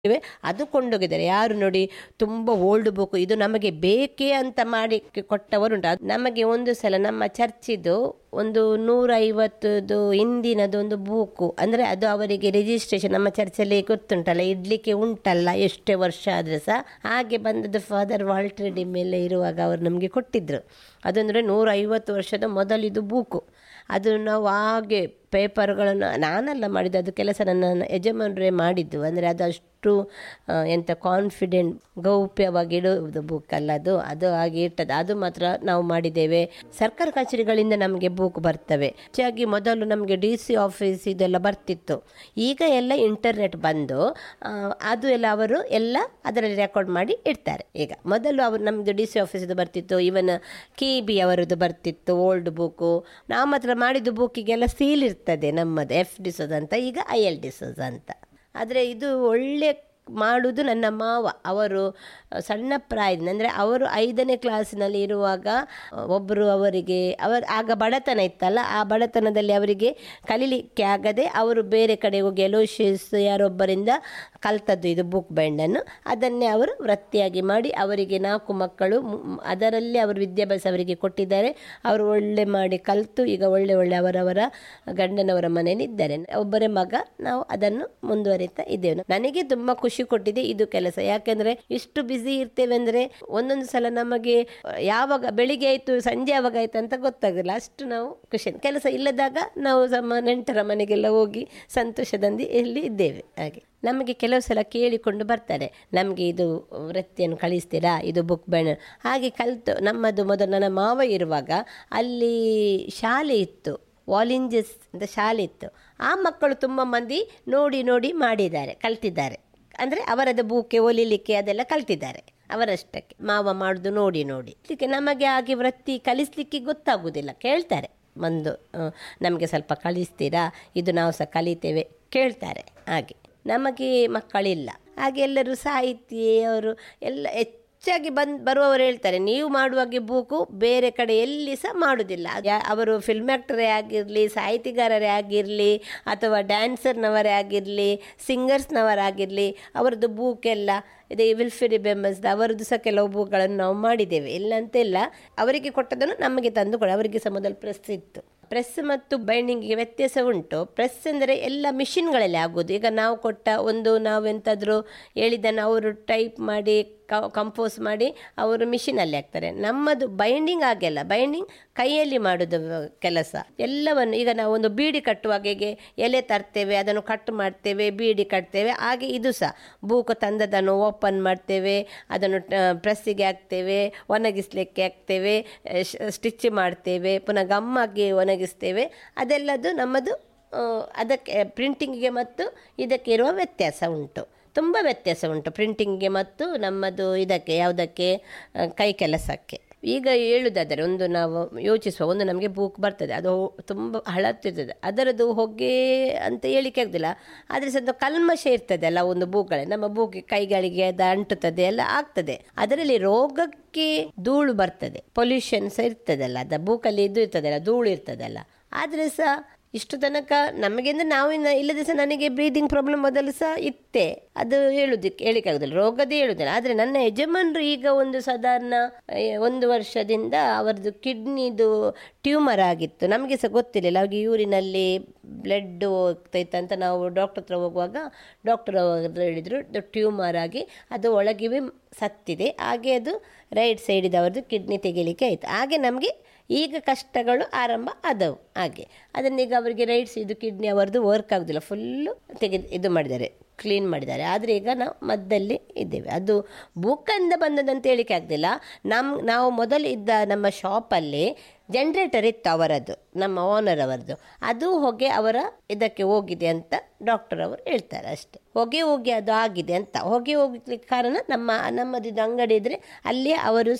ಇವೆ ಅದು ಕೊಂಡೋಗಿದ್ದಾರೆ ಯಾರು ನೋಡಿ ತುಂಬ ಓಲ್ಡ್ ಬುಕ್ ಇದು ನಮಗೆ ಬೇಕೇ ಅಂತ ಮಾಡಿ ಕೊಟ್ಟವರುಂಟು ಅದು ನಮಗೆ ಒಂದು ಸಲ ನಮ್ಮ ಚರ್ಚಿದು ಒಂದು ನೂರೈವತ್ತದು ಹಿಂದಿನದು ಒಂದು ಬೂಕು ಅಂದರೆ ಅದು ಅವರಿಗೆ ರಿಜಿಸ್ಟ್ರೇಷನ್ ನಮ್ಮ ಚರ್ಚಲ್ಲಿ ಗೊತ್ತುಂಟಲ್ಲ ಇಡ್ಲಿಕ್ಕೆ ಉಂಟಲ್ಲ ಎಷ್ಟೇ ವರ್ಷ ಆದರೆ ಸಹ ಹಾಗೆ ಬಂದದ್ದು ಫಾದರ್ ವಾಲ್ಟ್ರೆಡಿ ಮೇಲೆ ಇರುವಾಗ ಅವರು ನಮಗೆ ಕೊಟ್ಟಿದ್ದರು ಅದಂದರೆ ನೂರೈವತ್ತು ವರ್ಷದ ಮೊದಲಿದು ಬೂಕು ಅದು ನಾವು ಹಾಗೆ ಪೇಪರ್ಗಳನ್ನು ನಾನಲ್ಲ ಮಾಡಿದ್ದು ಅದು ಕೆಲಸ ನನ್ನ ಯಜಮಾನರೇ ಮಾಡಿದ್ದು ಅಂದರೆ ಅದು ಅಷ್ಟು ಆ, ಎಂಥ ಕಾನ್ಫಿಡೆಂಟ್ ಗೌಪ್ಯವಾಗಿ ಇಡುವುದು ಬುಕ್ ಅಲ್ಲ ಅದು ಅದು ಹಾಗೆ ಇರ್ತದೆ ಅದು ಮಾತ್ರ ನಾವು ಮಾಡಿದ್ದೇವೆ ಸರ್ಕಾರ ಕಚೇರಿಗಳಿಂದ ನಮಗೆ ಬುಕ್ ಬರ್ತವೆ ಹೆಚ್ಚಾಗಿ ಮೊದಲು ನಮಗೆ ಡಿ ಸಿ ಆಫೀಸ್ ಇದೆಲ್ಲ ಬರ್ತಿತ್ತು ಈಗ ಎಲ್ಲ ಇಂಟರ್ನೆಟ್ ಬಂದು ಆ, ಅದು ಎಲ್ಲ ಅವರು ಎಲ್ಲ ಅದರಲ್ಲಿ ರೆಕಾರ್ಡ್ ಮಾಡಿ ಇಡ್ತಾರೆ ಈಗ ಮೊದಲು ಅವರು ನಮ್ಮದು ಡಿ ಸಿ ಆಫೀಸದು ಬರ್ತಿತ್ತು ಇವನ್ ಕೆ ಬಿ ಅವರದ್ದು ಬರ್ತಿತ್ತು ಓಲ್ಡ್ ಬುಕ್ಕು ನಾವು ಮಾತ್ರ ಮಾಡಿದ್ದು ಬುಕ್ಕಿಗೆಲ್ಲ ಸೀಲ್ ಇರ್ತದೆ ನಮ್ಮದು ಎಫ್ ಡಿಸೋಸ್ ಅಂತ ಈಗ ಐ ಎಲ್ ಡಿಸೋಸ್ ಅಂತ ಆದರೆ ಇದು ಒಳ್ಳೆ ಮಾಡುವುದು ನನ್ನ ಮಾವ ಅವರು ಸಣ್ಣ ಪ್ರಾಯದಿಂದ ಅಂದರೆ ಅವರು ಐದನೇ ಕ್ಲಾಸಿನಲ್ಲಿ ಇರುವಾಗ ಒಬ್ಬರು ಅವರಿಗೆ ಅವರ ಆಗ ಬಡತನ ಇತ್ತಲ್ಲ ಆ ಬಡತನದಲ್ಲಿ ಅವರಿಗೆ ಕಲೀಲಿಕ್ಕೆ ಆಗದೆ ಅವರು ಬೇರೆ ಕಡೆ ಹೋಗಿ ಎಲೋಶಿಯಸ್ ಯಾರೊಬ್ಬರಿಂದ ಕಲ್ತದ್ದು ಇದು ಬುಕ್ ಬೈಂಡನ್ನು ಅದನ್ನೇ ಅವರು ವೃತ್ತಿಯಾಗಿ ಮಾಡಿ ಅವರಿಗೆ ನಾಲ್ಕು ಮಕ್ಕಳು ಮ್- ಮ್- ಅದರಲ್ಲಿ ಅವರು ವಿದ್ಯಾಭ್ಯಾಸ ಅವರಿಗೆ ಕೊಟ್ಟಿದ್ದಾರೆ ಅವರು ಒಳ್ಳೆ ಮಾಡಿ ಕಲಿತು ಈಗ ಒಳ್ಳೆ ಒಳ್ಳೆ ಅವರವರ ಗಂಡನವರ ಮನೆಯಲ್ಲಿ ಇದ್ದಾರೆ ಒಬ್ಬರೇ ಮಗ ನಾವು ಅದನ್ನು ಮುಂದುವರಿತಾ ಇದ್ದೇವೆ ನನಗೆ ತುಂಬ ಖುಷಿ ಕೊಟ್ಟಿದೆ ಇದು ಕೆಲಸ ಯಾಕೆಂದರೆ ಇಷ್ಟು ಬ್ಯುಸಿ ಇರ್ತೇವೆ ಅಂದರೆ ಒಂದೊಂದು ಸಲ ನಮಗೆ ಯಾವಾಗ ಬೆಳಿಗ್ಗೆ ಆಯಿತು ಸಂಜೆ ಯಾವಾಗ ಆಯಿತು ಅಂತ ಗೊತ್ತಾಗಲ್ಲ ಅಷ್ಟು ನಾವು ಖುಷಿ ಕೆಲಸ ಇಲ್ಲದಾಗ ನಾವು ನಮ್ಮ ನೆಂಟರ ಮನೆಗೆಲ್ಲ ಹೋಗಿ ಸಂತೋಷದಿಂದ ಇಲ್ಲಿ ಇದ್ದೇವೆ ಹಾಗೆ ನಮಗೆ ಕೆಲವು ಸಲ ಕೇಳಿಕೊಂಡು ಬರ್ತಾರೆ ನಮಗೆ ಇದು ವೃತ್ತಿಯನ್ನು ಕಳಿಸ್ತೀರಾ ಇದು ಬುಕ್ ಬ್ಯಾನರ್ ಹಾಗೆ ಕಲಿತು ನಮ್ಮದು ಮೊದಲು ನನ್ನ ಮಾವ ಇರುವಾಗ ಅಲ್ಲಿ ಶಾಲೆ ಇತ್ತು ವಾಲಿಂಜಸ್ ಅಂತ ಶಾಲೆ ಇತ್ತು ಆ ಮಕ್ಕಳು ತುಂಬ ಮಂದಿ ನೋಡಿ ನೋಡಿ ಮಾಡಿದ್ದಾರೆ ಕಲ್ತಿದ್ದಾರೆ ಅಂದರೆ ಅವರದ್ದು ಬೂಕೆ ಒಲಿಲಿಕ್ಕೆ ಅದೆಲ್ಲ ಕಲ್ತಿದ್ದಾರೆ ಅವರಷ್ಟಕ್ಕೆ ಮಾವ ಮಾಡೋದು ನೋಡಿ ನೋಡಿ ಇದಕ್ಕೆ ನಮಗೆ ಹಾಗೆ ವೃತ್ತಿ ಕಲಿಸ್ಲಿಕ್ಕೆ ಗೊತ್ತಾಗುವುದಿಲ್ಲ ಕೇಳ್ತಾರೆ ಒಂದು ನಮಗೆ ಸ್ವಲ್ಪ ಕಲಿಸ್ತೀರಾ ಇದು ನಾವು ಸಹ ಕಲಿತೇವೆ ಕೇಳ್ತಾರೆ ಹಾಗೆ ನಮಗೆ ಮಕ್ಕಳಿಲ್ಲ ಹಾಗೆ ಎಲ್ಲರೂ ಸಾಹಿತಿ ಅವರು ಎಲ್ಲ ಹೆಚ್ಚಾಗಿ ಬಂದು ಬರುವವರು ಹೇಳ್ತಾರೆ ನೀವು ಮಾಡುವಾಗೆ ಬೂಕು ಬೇರೆ ಕಡೆ ಎಲ್ಲಿ ಸಹ ಮಾಡುವುದಿಲ್ಲ ಯಾ- ಅವರು ಫಿಲ್ಮ್ ಆ್ಯಕ್ಟರೇ ಆಗಿರಲಿ ಸಾಹಿತಿಗಾರರೇ ಆಗಿರಲಿ ಅಥವಾ ಡ್ಯಾನ್ಸರ್ನವರೇ ಆಗಿರಲಿ ಸಿಂಗರ್ಸ್ನವರಾಗಿರಲಿ ಅವರದ್ದು ಬೂಕೆಲ್ಲ ಇದೆ ವಿಲ್ಫಿರಿ ಬೆಂಬಸ್ದ ಅವರದ್ದು ಸಹ ಕೆಲವು ಬೂಕ್ಗಳನ್ನು ನಾವು ಮಾಡಿದ್ದೇವೆ ಇಲ್ಲ ಅಂತಿಲ್ಲ ಅವರಿಗೆ ಕೊಟ್ಟದನ್ನು ನಮಗೆ ತಂದು ಕೊಡ ಅವರಿಗೆ ಸಹ ಮೊದಲು ಪ್ರೆಸ್ ಇತ್ತು ಪ್ರೆಸ್ ಮತ್ತು ಬೈಂಡಿಂಗಿಗೆ ವ್ಯತ್ಯಾಸ ಉಂಟು ಪ್ರೆಸ್ ಅಂದರೆ ಎಲ್ಲ ಮಿಷಿನ್ಗಳಲ್ಲಿ ಆಗೋದು ಈಗ ನಾವು ಕೊಟ್ಟ ಒಂದು ನಾವು ಎಂತಾದರೂ ಹೇಳಿದ್ದನ್ನು ಅವರು ಟೈಪ್ ಮಾಡಿ ಕಂಪೋಸ್ ಮಾಡಿ ಅವರು ಮಿಷಿನಲ್ಲಿ ಹಾಕ್ತಾರೆ ನಮ್ಮದು ಬೈಂಡಿಂಗ್ ಆಗಿಲ್ಲ ಬೈಂಡಿಂಗ್ ಕೈಯಲ್ಲಿ ಮಾಡೋದು ಕೆಲಸ ಎಲ್ಲವನ್ನು ಈಗ ನಾವು ಒಂದು ಬೀಡಿ ಕಟ್ಟುವಾಗ ಹೇಗೆ ಎಲೆ ತರ್ತೇವೆ ಅದನ್ನು ಕಟ್ ಮಾಡ್ತೇವೆ ಬೀಡಿ ಕಟ್ತೇವೆ ಹಾಗೆ ಇದು ಸಹ ಬೂಕು ತಂದದನ್ನು ಓಪನ್ ಮಾಡ್ತೇವೆ ಅದನ್ನು ಪ್ರೆಸ್ಸಿಗೆ ಹಾಕ್ತೇವೆ ಒಣಗಿಸ್ಲಿಕ್ಕೆ ಹಾಕ್ತೇವೆ ಸ್ಟಿಚ್ ಮಾಡ್ತೇವೆ ಪುನಃ ಗಮ್ಮಾಗಿ ಒಣಗಿಸ್ತೇವೆ ಅದೆಲ್ಲದು ನಮ್ಮದು ಆ, ಅದಕ್ಕೆ ಪ್ರಿಂಟಿಂಗಿಗೆ ಮತ್ತು ಇದಕ್ಕೆ ಇರುವ ವ್ಯತ್ಯಾಸ ಉಂಟು ತುಂಬ ವ್ಯತ್ಯಾಸ ಉಂಟು ಪ್ರಿಂಟಿಂಗ್ಗೆ ಮತ್ತು ನಮ್ಮದು ಇದಕ್ಕೆ ಯಾವುದಕ್ಕೆ ಆ, ಕೈ ಕೆಲಸಕ್ಕೆ ಈಗ ಹೇಳುವುದಾದರೆ ಒಂದು ನಾವು ಯೋಚಿಸುವ ಒಂದು ನಮಗೆ ಬೂಕ್ ಬರ್ತದೆ ಅದು ತುಂಬ ಹಳತ್ತಿರ್ತದೆ ಅದರದ್ದು ಹೊಗೆ ಅಂತ ಹೇಳಿಕೆ ಆಗೋದಿಲ್ಲ ಆದರೆ ಸ್ವಲ್ಪ ಕಲ್ಮಶ ಇರ್ತದೆ ಅಲ್ಲ ಒಂದು ಬೂಕ್ಗಳೇ ನಮ್ಮ ಬೂಕ್ ಕೈಗಳಿಗೆ ಅದು ಅಂಟುತ್ತದೆ ಎಲ್ಲ ಆಗ್ತದೆ ಅದರಲ್ಲಿ ರೋಗಕ್ಕೆ ಧೂಳು ಬರ್ತದೆ ಪೊಲ್ಯೂಷನ್ ಸಹ ಇರ್ತದಲ್ಲ ಅದು ಬೂಕಲ್ಲಿ ಇದು ಇರ್ತದಲ್ಲ ಧೂಳು ಇರ್ತದಲ್ಲ ಆದರೆ ಸಹ ಇಷ್ಟು ತನಕ ನಮಗೆ ಅಂದರೆ ನಾವು ಇನ್ನು ಇಲ್ಲದೆ ಸಹ ನನಗೆ ಬ್ರೀದಿಂಗ್ ಪ್ರಾಬ್ಲಮ್ ಮೊದಲು ಸಹ ಇತ್ತೆ ಅದು ಹೇಳುದಕ್ಕೆ ಹೇಳಿಕ್ಕಾಗೋದಿಲ್ಲ ರೋಗದೇ ಹೇಳುದಿಲ್ಲ ಆದರೆ ನನ್ನ ಯಜಮಾನರು ಈಗ ಒಂದು ಸಾಧಾರಣ ಏ, ಒಂದು ವರ್ಷದಿಂದ ಅವರದ್ದು ಕಿಡ್ನಿದು ಟ್ಯೂಮರ್ ಆಗಿತ್ತು ನಮಗೆ ಸಹ ಗೊತ್ತಿರಲಿಲ್ಲ ಅವಾಗ ಯೂರಿನಲ್ಲಿ ಬ್ಲಡ್ ಹೋಗ್ತೈತೆ ಅಂತ ನಾವು ಡಾಕ್ಟರ್ ಹತ್ರ ಹೋಗುವಾಗ ಡಾಕ್ಟರ್ ಹೇಳಿದರು ಟ್ಯೂಮರ್ ಆಗಿ ಅದು ಒಳಗಿವೆ ಸತ್ತಿದೆ ಹಾಗೆ ಅದು ರೈಟ್ ಸೈಡಿದವರದ್ದು ಕಿಡ್ನಿ ತೆಗಿಲಿಕ್ಕೆ ಆಯಿತು ಹಾಗೆ ನಮಗೆ ಈಗ ಕಷ್ಟಗಳು ಆರಂಭ ಆದವು ಹಾಗೆ ಅದನ್ನೀಗ ಅವರಿಗೆ ರೈಟ್ಸ್ ಇದು ಕಿಡ್ನಿ ಅವರದ್ದು ವರ್ಕ್ ಆಗೋದಿಲ್ಲ ಫುಲ್ಲು ತೆಗೆದು ಇದು ಮಾಡಿದ್ದಾರೆ ಕ್ಲೀನ್ ಮಾಡಿದ್ದಾರೆ ಆದರೆ ಈಗ ನಾವು ಮದ್ದಲ್ಲಿ ಇದ್ದೇವೆ ಅದು ಬುಕ್ಕಿಂದ ಬಂದದಂತ ಹೇಳಿಕೆ ಆಗ್ತಿಲ್ಲ ನಮ್ಮ ನಾವು ಮೊದಲು ಇದ್ದ ನಮ್ಮ ಶಾಪಲ್ಲಿ ಜನ್ರೇಟರ್ ಇತ್ತು ಅವರದ್ದು ನಮ್ಮ ಓನರ್ ಅವರದ್ದು ಅದು ಹೊಗೆ ಅವರ ಇದಕ್ಕೆ ಹೋಗಿದೆ ಅಂತ ಡಾಕ್ಟರ್ ಅವರು ಹೇಳ್ತಾರೆ ಅಷ್ಟೇ ಹೊಗೆ ಹೋಗಿ ಅದು ಆಗಿದೆ ಅಂತ ಹೊಗೆ ಹೋಗ್ಲಿಕ್ಕೆ ಕಾರಣ ನಮ್ಮ ನಮ್ಮದು ಇದು ಅಂಗಡಿ ಇದ್ದರೆ ಅಲ್ಲಿ ಅವರು ಸಹ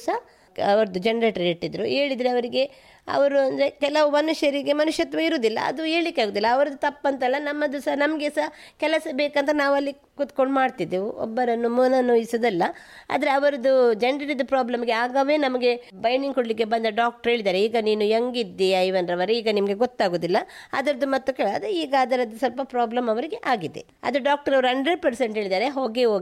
ಅವ್ರದ್ದು ಜನರೇಟರ್ ಇಟ್ಟಿದ್ರು ಹೇಳಿದರೆ ಅವರಿಗೆ ಅವರು ಅಂದರೆ ಕೆಲವು ಮನುಷ್ಯರಿಗೆ ಮನುಷ್ಯತ್ವ ಇರುವುದಿಲ್ಲ ಅದು ಹೇಳಿಕ್ಕೆ ಆಗೋದಿಲ್ಲ ಅವರದ್ದು ತಪ್ಪಂತಲ್ಲ ನಮ್ಮದು ಸಹ ನಮಗೆ ಸಹ ಕೆಲಸ ಬೇಕಂತ ನಾವಲ್ಲಿ ಕೂತ್ಕೊಂಡು ಮಾಡ್ತಿದ್ದೆವು ಒಬ್ಬರನ್ನು ಮನನೋಯಿಸೋದಲ್ಲ ಆದರೆ ಅವರದ್ದು ಜನರದ್ದು ಪ್ರಾಬ್ಲಮ್ಗೆ ಆಗವೇ ನಮಗೆ ಬೈಂಡಿಂಗ್ ಕೊಡಲಿಕ್ಕೆ ಬಂದ ಡಾಕ್ಟ್ರ್ ಹೇಳಿದ್ದಾರೆ ಈಗ ನೀನು ಯಂಗಿದ್ದೀಯ ಇವನ್ರವರೆ ಈಗ ನಿಮಗೆ ಗೊತ್ತಾಗೋದಿಲ್ಲ ಅದರದ್ದು ಮತ್ತು ಕೇಳ ಅದು ಈಗ ಅದರದ್ದು ಸ್ವಲ್ಪ ಪ್ರಾಬ್ಲಮ್ ಅವರಿಗೆ ಆಗಿದೆ ಅದು ಡಾಕ್ಟರ್ ಅವರು ಹಂಡ್ರೆಡ್ ಪರ್ಸೆಂಟ್ ಹೇಳಿದ್ದಾರೆ ಹೋಗಿ ಹೋಗಿ